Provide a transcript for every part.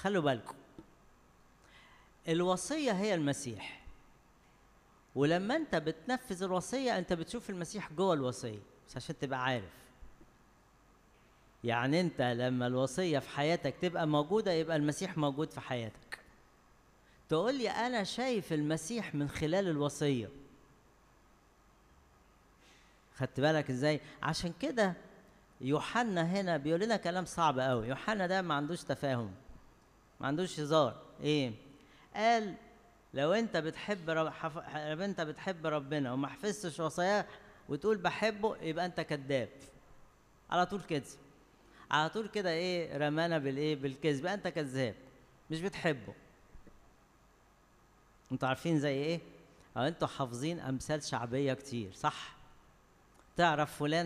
خلوا بالكم الوصيه هي المسيح ولما انت بتنفذ الوصيه انت بتشوف المسيح جوه الوصيه بس عشان تبقى عارف يعني انت لما الوصيه في حياتك تبقى موجوده يبقى المسيح موجود في حياتك تقول لي انا شايف المسيح من خلال الوصيه خدت بالك ازاي عشان كده يوحنا هنا بيقول لنا كلام صعب قوي يوحنا ده ما عندوش تفاهم ما عندوش هزار ايه قال لو انت بتحب رب... حف... لو انت بتحب ربنا وما حفظتش وصاياه وتقول بحبه يبقى انت كذاب على طول كده على طول كده ايه رمانا بالايه بالكذب انت كذاب مش بتحبه انتوا عارفين زي ايه او انتوا حافظين امثال شعبيه كتير صح تعرف فلان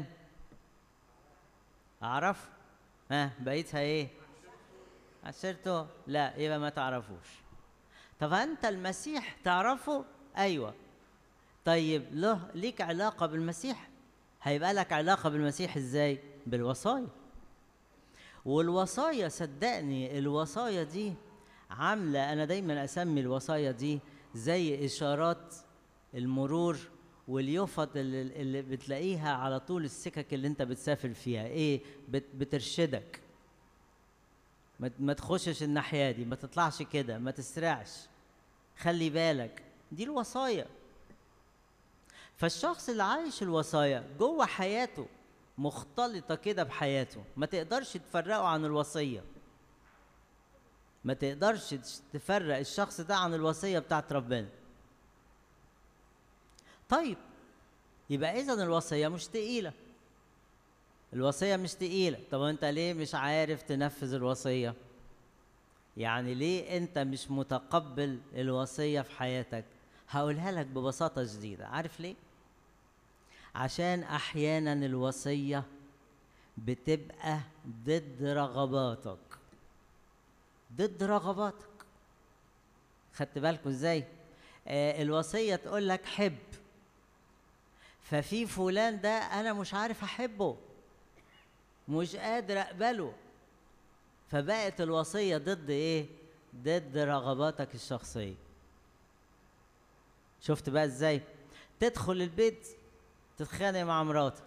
اعرف ها بقيتها ايه عشرته لا يبقى ما تعرفوش طب انت المسيح تعرفه ايوه طيب له ليك علاقه بالمسيح هيبقى لك علاقه بالمسيح ازاي بالوصايا والوصايا صدقني الوصايا دي عامله انا دايما اسمي الوصايا دي زي اشارات المرور واليفط اللي, اللي بتلاقيها على طول السكك اللي انت بتسافر فيها ايه بت بترشدك ما ما تخشش الناحيه دي ما تطلعش كده ما تسرعش خلي بالك دي الوصايا فالشخص اللي عايش الوصايا جوه حياته مختلطه كده بحياته ما تقدرش تفرقه عن الوصيه ما تقدرش تفرق الشخص ده عن الوصيه بتاعت ربنا طيب يبقى اذا الوصيه مش تقيله الوصيه مش تقيله طب انت ليه مش عارف تنفذ الوصيه يعني ليه انت مش متقبل الوصيه في حياتك هقولها لك ببساطه شديده عارف ليه عشان احيانا الوصيه بتبقى ضد رغباتك ضد رغباتك خدت بالكم ازاي آه الوصيه تقول لك حب ففي فلان ده انا مش عارف احبه مش قادر اقبله فبقت الوصيه ضد ايه ضد رغباتك الشخصيه شفت بقى ازاي تدخل البيت تتخانق مع مراتك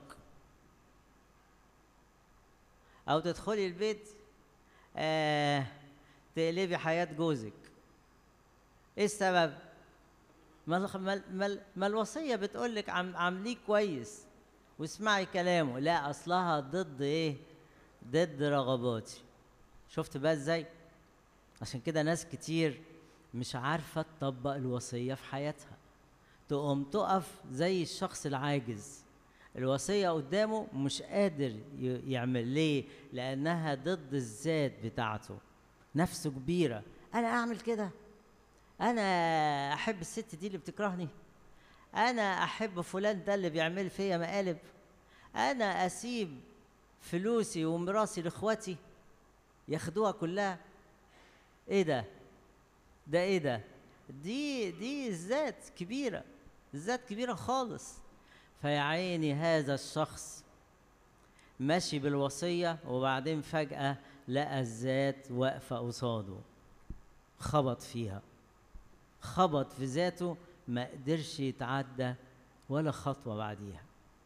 او تدخلي البيت آه تقلبي حياه جوزك ايه السبب ما ما ما الوصيه بتقول لك عم عامليه كويس واسمعي كلامه لا اصلها ضد ايه ضد رغباتي شفت بقى ازاي عشان كده ناس كتير مش عارفه تطبق الوصيه في حياتها تقوم تقف زي الشخص العاجز الوصيه قدامه مش قادر يعمل ليه لانها ضد الذات بتاعته نفسه كبيره انا اعمل كده انا احب الست دي اللي بتكرهني انا احب فلان ده اللي بيعمل فيا مقالب انا اسيب فلوسي وميراثي لاخواتي ياخدوها كلها ايه ده ده ايه ده دي دي الذات كبيره الذات كبيره خالص فيا عيني هذا الشخص ماشي بالوصيه وبعدين فجاه لقى الذات واقفه قصاده خبط فيها خبط في ذاته ما قدرش يتعدى ولا خطوه بعديها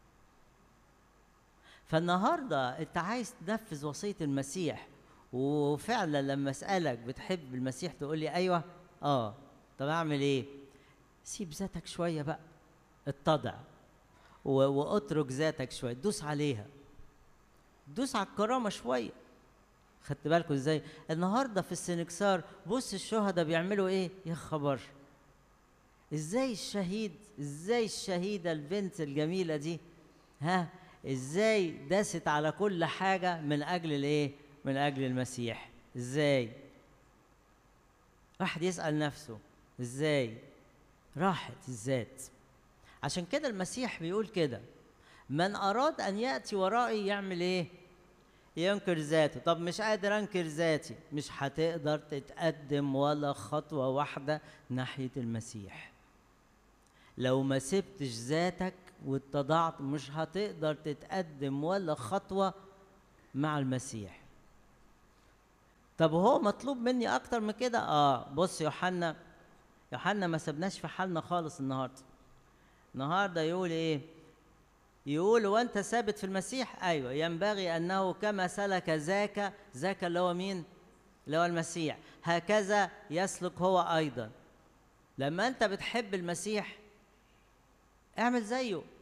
فالنهارده انت عايز تنفذ وصيه المسيح وفعلا لما اسالك بتحب المسيح تقول لي ايوه اه طب اعمل ايه سيب ذاتك شويه بقى اتضع واترك ذاتك شويه دوس عليها دوس على الكرامه شويه خدت بالكم ازاي النهارده في السنكسار بص الشهداء بيعملوا ايه يا خبر ازاي الشهيد ازاي الشهيده البنت الجميله دي ها ازاي داست على كل حاجه من اجل الايه من اجل المسيح ازاي واحد يسال نفسه ازاي راحت الذات عشان كده المسيح بيقول كده من اراد ان ياتي ورائي يعمل ايه ينكر ذاته طب مش قادر انكر ذاتي مش هتقدر تتقدم ولا خطوه واحده ناحيه المسيح لو ما سبتش ذاتك واتضعت مش هتقدر تتقدم ولا خطوه مع المسيح طب هو مطلوب مني اكتر من كده اه بص يوحنا يوحنا ما سبناش في حالنا خالص النهارده النهارده يقول ايه يقول وانت ثابت في المسيح ايوه ينبغي انه كما سلك ذاك ذاك اللي هو مين اللي هو المسيح هكذا يسلك هو ايضا لما انت بتحب المسيح اعمل زيه